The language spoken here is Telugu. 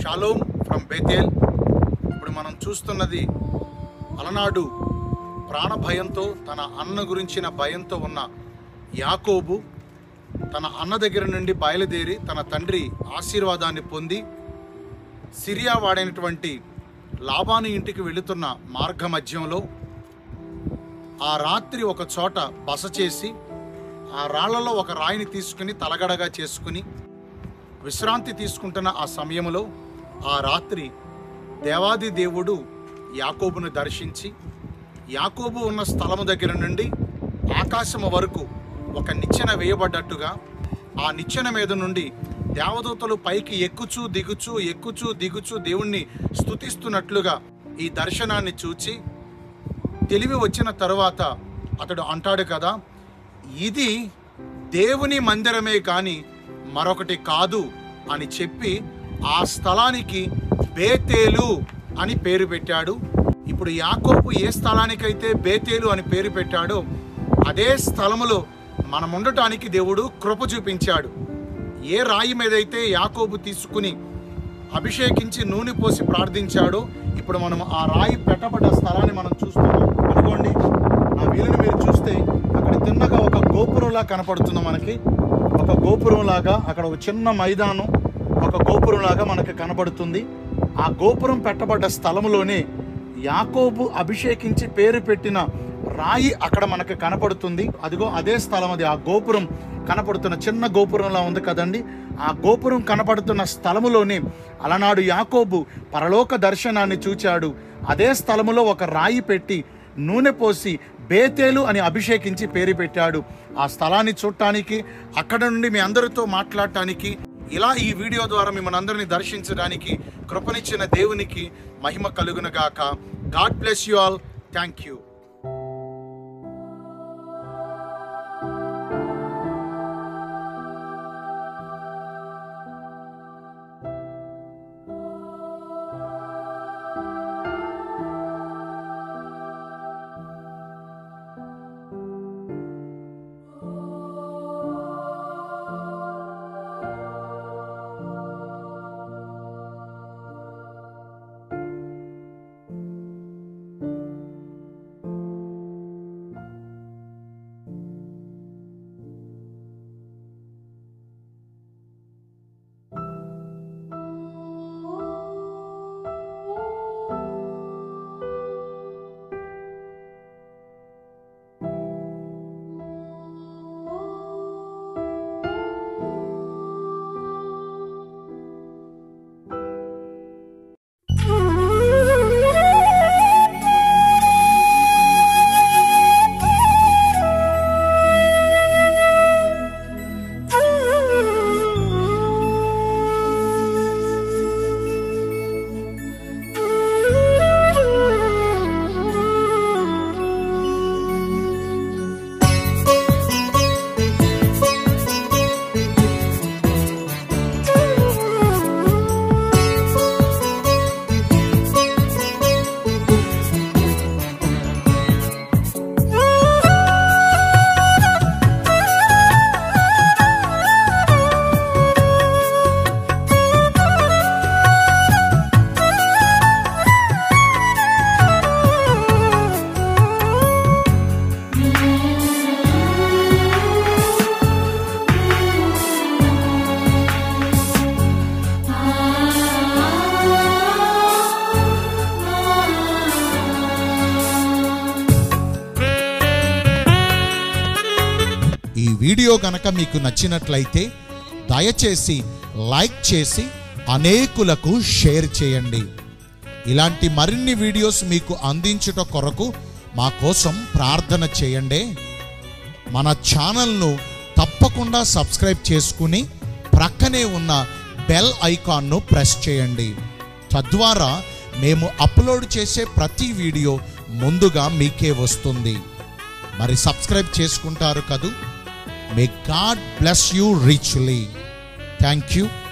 షాలోమ్ ఫ్రమ్ బేతేల్ ఇప్పుడు మనం చూస్తున్నది అలనాడు ప్రాణ భయంతో తన అన్న గురించిన భయంతో ఉన్న యాకోబు తన అన్న దగ్గర నుండి బయలుదేరి తన తండ్రి ఆశీర్వాదాన్ని పొంది సిరియా వాడైనటువంటి లాబాను ఇంటికి వెళుతున్న మార్గ మధ్యంలో ఆ రాత్రి ఒక చోట బస చేసి ఆ రాళ్లలో ఒక రాయిని తీసుకుని తలగడగా చేసుకుని విశ్రాంతి తీసుకుంటున్న ఆ సమయంలో ఆ రాత్రి దేవాది దేవుడు యాకోబును దర్శించి యాకోబు ఉన్న స్థలము దగ్గర నుండి ఆకాశము వరకు ఒక నిచ్చెన వేయబడ్డట్టుగా ఆ నిచ్చెన మీద నుండి దేవదూతలు పైకి ఎక్కుచూ దిగుచూ ఎక్కుచూ దిగుచూ దేవుణ్ణి స్తుతిస్తున్నట్లుగా ఈ దర్శనాన్ని చూచి తెలివి వచ్చిన తరువాత అతడు అంటాడు కదా ఇది దేవుని మందిరమే కానీ మరొకటి కాదు అని చెప్పి ఆ స్థలానికి బేతేలు అని పేరు పెట్టాడు ఇప్పుడు యాకోబు ఏ స్థలానికైతే బేతేలు అని పేరు పెట్టాడో అదే స్థలములో మనం ఉండటానికి దేవుడు కృప చూపించాడు ఏ రాయి మీదైతే యాకోబు తీసుకుని అభిషేకించి నూనె పోసి ప్రార్థించాడో ఇప్పుడు మనం ఆ రాయి పెట్టబడ్డ స్థలాన్ని మనం చూస్తున్నాం అనుకోండి నా వీలుని మీరు చూస్తే అక్కడ తిన్నగా ఒక గోపురంలా కనపడుతుంది మనకి ఒక గోపురం లాగా అక్కడ ఒక చిన్న మైదానం ఒక గోపురం లాగా మనకి కనబడుతుంది ఆ గోపురం పెట్టబడ్డ స్థలంలోనే యాకోబు అభిషేకించి పేరు పెట్టిన రాయి అక్కడ మనకు కనపడుతుంది అదిగో అదే స్థలం అది ఆ గోపురం కనపడుతున్న చిన్న గోపురంలా ఉంది కదండి ఆ గోపురం కనపడుతున్న స్థలములోనే అలనాడు యాకోబు పరలోక దర్శనాన్ని చూచాడు అదే స్థలములో ఒక రాయి పెట్టి నూనె పోసి బేతేలు అని అభిషేకించి పేరు పెట్టాడు ఆ స్థలాన్ని చూడటానికి అక్కడ నుండి మీ అందరితో మాట్లాడటానికి ఇలా ఈ వీడియో ద్వారా మిమ్మల్ని అందరినీ దర్శించడానికి కృపనిచ్చిన దేవునికి మహిమ కలుగునగాక God bless you all thank you ఈ వీడియో గనక మీకు నచ్చినట్లయితే దయచేసి లైక్ చేసి అనేకులకు షేర్ చేయండి ఇలాంటి మరిన్ని వీడియోస్ మీకు అందించుట కొరకు మా కోసం ప్రార్థన చేయండి మన ఛానల్ను తప్పకుండా సబ్స్క్రైబ్ చేసుకుని ప్రక్కనే ఉన్న బెల్ ఐకాన్ను ప్రెస్ చేయండి తద్వారా మేము అప్లోడ్ చేసే ప్రతి వీడియో ముందుగా మీకే వస్తుంది మరి సబ్స్క్రైబ్ చేసుకుంటారు కదూ may God bless you richly thank you